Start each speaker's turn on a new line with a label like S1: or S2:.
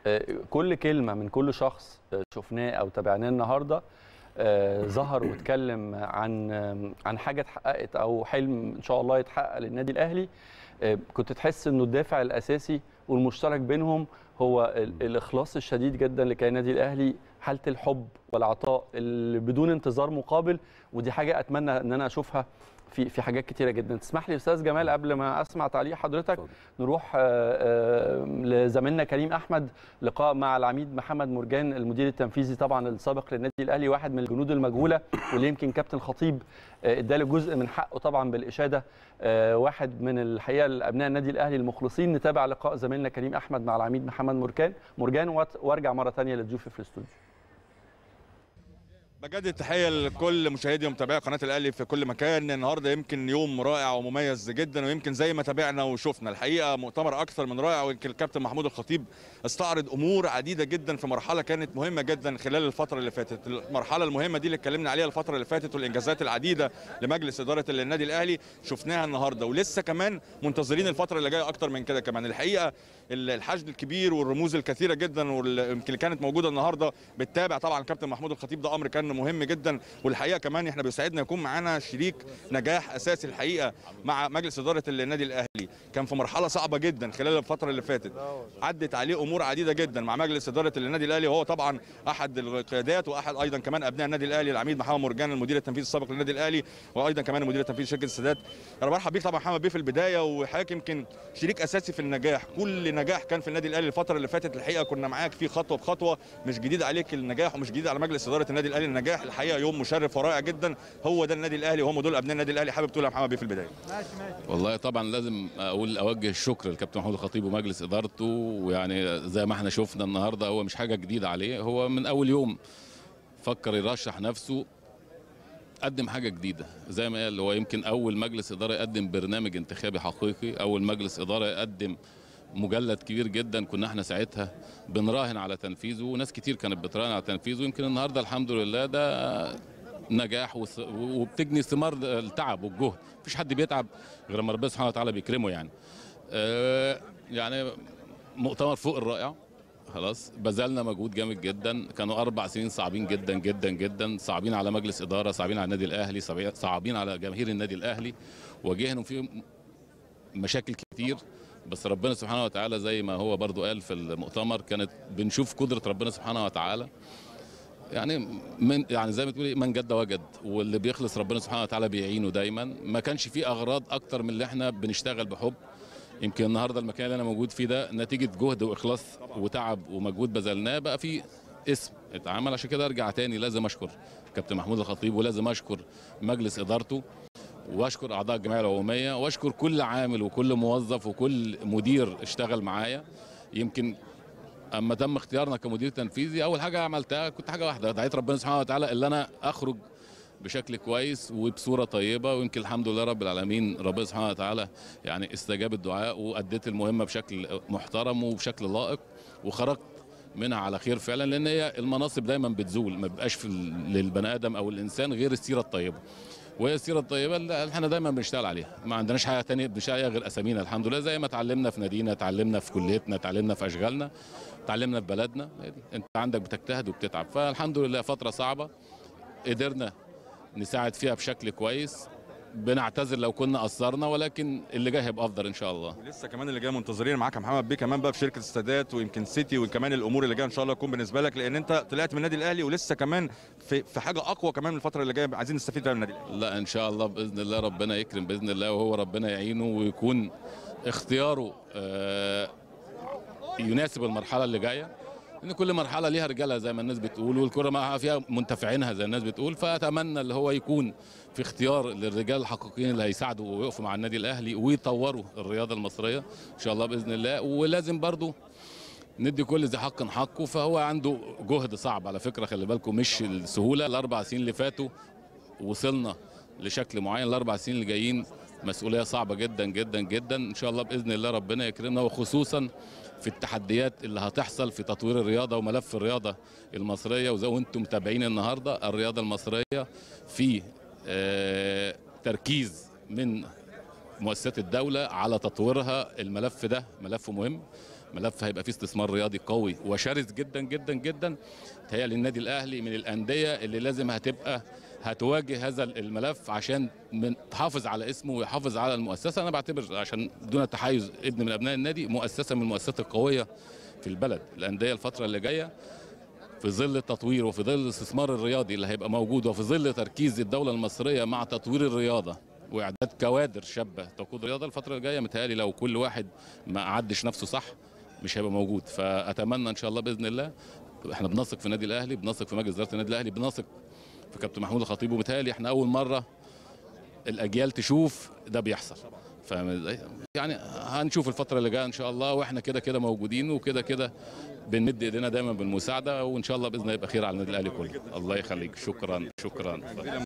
S1: آه، كل كلمه من كل شخص آه، شفناه او تابعناه النهارده آه، ظهر واتكلم عن آم، عن حاجه اتحققت او حلم ان شاء الله يتحقق للنادي الاهلي آه، كنت تحس انه الدافع الاساسي والمشترك بينهم هو ال- الاخلاص الشديد جدا لكيان النادي الاهلي حاله الحب والعطاء اللي بدون انتظار مقابل ودي حاجه اتمنى ان انا اشوفها في في حاجات كتيره جدا تسمح لي استاذ جمال قبل ما اسمع تعليق حضرتك
S2: اتفضل.
S1: نروح آه، آه، لزميلنا كريم احمد لقاء مع العميد محمد مرجان المدير التنفيذي طبعا السابق للنادي الاهلي واحد من الجنود المجهوله واللي يمكن كابتن خطيب آه، اداله جزء من حقه طبعا بالاشاده آه، واحد من الحقيقه ابناء النادي الاهلي المخلصين نتابع لقاء زميلنا كريم احمد مع العميد محمد مرجان مرجان وات- وارجع مره ثانيه لضيوفي في الاستوديو
S3: بجد التحيه لكل مشاهدي ومتابعي قناه الاهلي في كل مكان النهارده يمكن يوم رائع ومميز جدا ويمكن زي ما تابعنا وشفنا الحقيقه مؤتمر اكثر من رائع ويمكن الكابتن محمود الخطيب استعرض امور عديده جدا في مرحله كانت مهمه جدا خلال الفتره اللي فاتت المرحله المهمه دي اللي اتكلمنا عليها الفتره اللي فاتت والانجازات العديده لمجلس اداره النادي الاهلي شفناها النهارده ولسه كمان منتظرين الفتره اللي جايه اكتر من كده كمان الحقيقه الحشد الكبير والرموز الكثيره جدا ويمكن اللي كانت موجوده النهارده بتتابع طبعا الكابتن محمود الخطيب ده امر كان مهم جدا والحقيقه كمان احنا بيسعدنا يكون معانا شريك نجاح اساسي الحقيقه مع مجلس اداره النادي الاهلي كان في مرحله صعبه جدا خلال الفتره اللي فاتت عدت عليه امور عديده جدا مع مجلس اداره النادي الاهلي وهو طبعا احد القيادات واحد ايضا كمان ابناء النادي الاهلي العميد محمد مرجان المدير التنفيذي السابق للنادي الاهلي وايضا كمان المدير التنفيذي شركه السادات انا برحب بيك طبعا محمد بيه في البدايه وحضرتك يمكن شريك اساسي في النجاح كل نجاح كان في النادي الاهلي الفتره اللي فاتت الحقيقه كنا معاك فيه خطوه بخطوه مش جديد عليك النجاح ومش جديد على مجلس اداره النادي الاهلي النجاح الحقيقه يوم مشرف ورائع جدا هو ده النادي الاهلي وهم دول ابناء النادي الاهلي حابب تقول يا محمد بيه في البدايه
S2: والله طبعا لازم اقول اوجه الشكر للكابتن محمود الخطيب ومجلس ادارته ويعني زي ما احنا شفنا النهارده هو مش حاجه جديده عليه هو من اول يوم فكر يرشح نفسه قدم حاجه جديده زي ما قال هو يمكن اول مجلس اداره يقدم برنامج انتخابي حقيقي اول مجلس اداره يقدم مجلد كبير جدا كنا احنا ساعتها بنراهن على تنفيذه وناس كتير كانت بتراهن على تنفيذه يمكن النهارده الحمد لله ده نجاح وس- وبتجني ثمار التعب والجهد مفيش حد بيتعب غير لما ربنا سبحانه وتعالى بيكرمه يعني آه، يعني مؤتمر فوق الرائع خلاص بذلنا مجهود جامد جدا كانوا اربع سنين صعبين جدا جدا جدا صعبين على مجلس اداره صعبين على النادي الاهلي صعبين- صعبين على جماهير النادي الاهلي واجهنا فيهم مشاكل كتير بس ربنا سبحانه وتعالى زي ما هو برضو قال في المؤتمر كانت بنشوف قدرة ربنا سبحانه وتعالى يعني من يعني زي ما تقولي من جد وجد واللي بيخلص ربنا سبحانه وتعالى بيعينه دايما ما كانش فيه اغراض اكتر من اللي احنا بنشتغل بحب يمكن النهارده المكان اللي انا موجود فيه ده نتيجه جهد واخلاص وتعب ومجهود بذلناه بقى في اسم اتعمل عشان كده ارجع تاني لازم اشكر كابتن محمود الخطيب ولازم اشكر مجلس ادارته واشكر اعضاء الجمعيه العموميه واشكر كل عامل وكل موظف وكل مدير اشتغل معايا يمكن اما تم اختيارنا كمدير تنفيذي اول حاجه عملتها كنت حاجه واحده دعيت ربنا سبحانه وتعالى اللي انا اخرج بشكل كويس وبصوره طيبه ويمكن الحمد لله رب العالمين ربنا سبحانه وتعالى يعني استجاب الدعاء واديت المهمه بشكل محترم وبشكل لائق وخرجت منها على خير فعلا لان هي المناصب دايما بتزول ما بيبقاش في ال- للبني ادم او الانسان غير السيره الطيبه وهي السيره الطيبه اللي احنا دايما بنشتغل عليها ما عندناش حاجه تانية بنشتغل عليها غير اسامينا الحمد لله زي ما اتعلمنا في نادينا اتعلمنا في كليتنا اتعلمنا في اشغالنا اتعلمنا في بلدنا هي دي. انت عندك بتجتهد وبتتعب فالحمد لله فتره صعبه قدرنا نساعد فيها بشكل كويس بنعتذر لو كنا قصرنا ولكن اللي جاي هيبقى افضل ان شاء الله
S3: ولسه كمان اللي جاي منتظرين معاك يا محمد بيه كمان بقى في شركه السادات ويمكن سيتي وكمان الامور اللي جايه ان شاء الله تكون بالنسبه لك لان انت طلعت من النادي الاهلي ولسه كمان في في حاجه اقوى كمان من الفتره اللي جايه عايزين نستفيد بيها من النادي الاهلي
S2: لا ان شاء الله باذن الله ربنا يكرم باذن الله وهو ربنا يعينه ويكون اختياره آه، يناسب المرحله اللي جايه ان كل مرحله ليها رجالها زي ما الناس بتقول والكره معها فيها منتفعينها زي الناس بتقول فاتمنى اللي هو يكون في اختيار للرجال الحقيقيين اللي هيساعدوا ويقفوا مع النادي الاهلي ويطوروا الرياضه المصريه ان شاء الله باذن الله ولازم برضو ندي كل ذي حق حقه فهو عنده جهد صعب على فكره خلي بالكم مش السهوله الاربع سنين اللي فاتوا وصلنا لشكل معين الاربع سنين اللي جايين مسؤوليه صعبه جدا جدا جدا ان شاء الله باذن الله ربنا يكرمنا وخصوصا في التحديات اللي هتحصل في تطوير الرياضه وملف الرياضه المصريه وزي ما انتم متابعين النهارده الرياضه المصريه في آه، تركيز من مؤسسات الدولة على تطويرها الملف ده ملف مهم ملف هيبقى فيه استثمار رياضي قوي وشرس جدا جدا جدا تهيألي النادي الاهلي من الانديه اللي لازم هتبقى هتواجه هذا الملف عشان من تحافظ على اسمه ويحافظ على المؤسسه انا بعتبر عشان دون تحيز ابن من ابناء النادي مؤسسه من المؤسسات القويه في البلد الانديه الفتره اللي جايه في ظل التطوير وفي ظل الاستثمار الرياضي اللي هيبقى موجود وفي ظل تركيز الدوله المصريه مع تطوير الرياضه واعداد كوادر شابه تقود الرياضه الفتره الجايه متهيألي لو كل واحد ما عدش نفسه صح مش هيبقى موجود فاتمنى ان شاء الله باذن الله احنا بنثق في النادي الاهلي بنثق في مجلس اداره النادي الاهلي بنثق في كابتن محمود الخطيب وبالتالي احنا اول مره الاجيال تشوف ده بيحصل فاهم ازاي؟ يعني هنشوف الفتره اللي جايه ان شاء الله واحنا كده كده موجودين وكده كده بنمد ايدينا دايما بالمساعده وان شاء الله باذن الله يبقى خير على النادي الاهلي كله الله يخليك شكرا شكرا